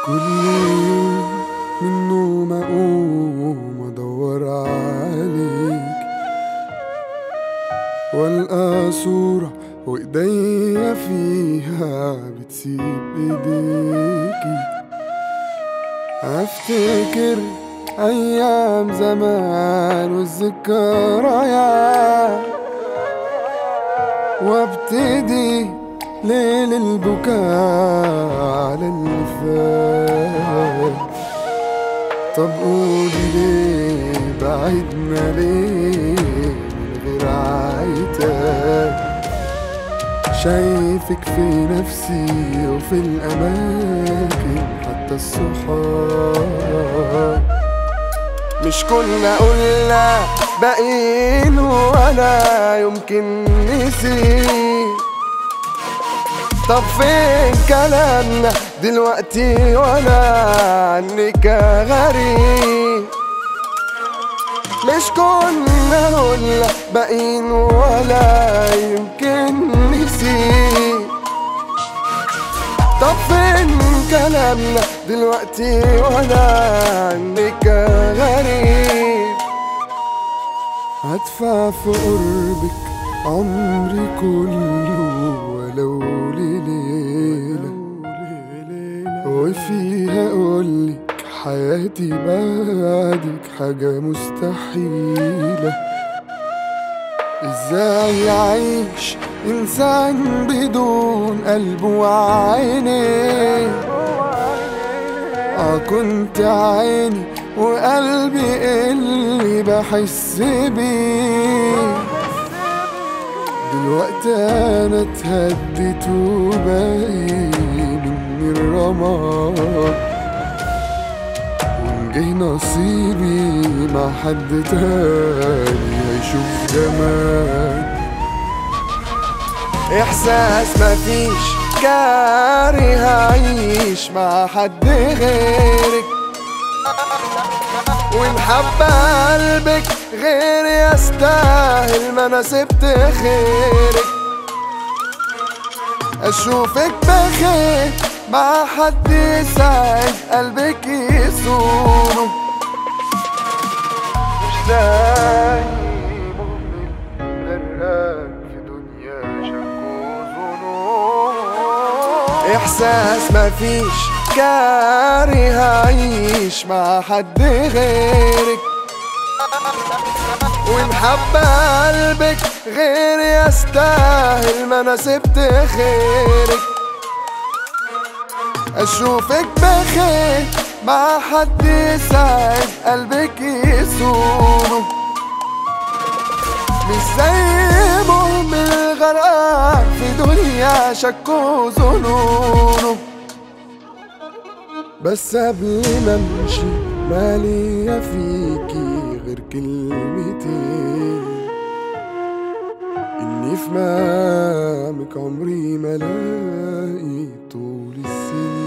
كل يوم من النوم اقوم ادور عليك والقى صورة وايديا فيها بتسيب ايديكي افتكر ايام زمان والذكريات وابتدي ليل البكاء على اللي فات طب قولي ليه بعدنا ليه من غير عيتك شايفك في نفسي وفي الأماكن حتى الصحاب مش كنا قلنا باقيين ولا يمكن نسيت طب فين كلامنا دلوقتي ولا عنك غريب مش كنا قلنا باقيين ولا يمكن نسيت طب فين كلامنا دلوقتي ولا عنك غريب هدفع في قربك عمري كله ولو لليلة وفيها أقولك حياتي بعدك حاجة مستحيلة ازاي يعيش انسان بدون قلب وعينيه اه كنت عيني وقلبي اللي بحس بيه دلوقتي انا اتهديت وباقي مني الرماد وان جه نصيبي مع حد تاني هيشوف جمال احساس مفيش كاره هعيش مع حد غيرك وان حب قلبك غير يستاهل ما انا سبت خيرك اشوفك بخير مع حد يسعد قلبك يصونه مش زي مؤمن غرقان في دنيا شك وظنون احساس مفيش كاره هعيش مع حد غيرك وان حب قلبك غير يستاهل ما انا سبت خيرك اشوفك بخير مع حد يسعد قلبك يصونه مش زي مهمل غرقان في دنيا شك وظنونه بس قبل ما امشي مالية فيكي غير كلمتين اني في مقامك عمري ما لاقي طول السنين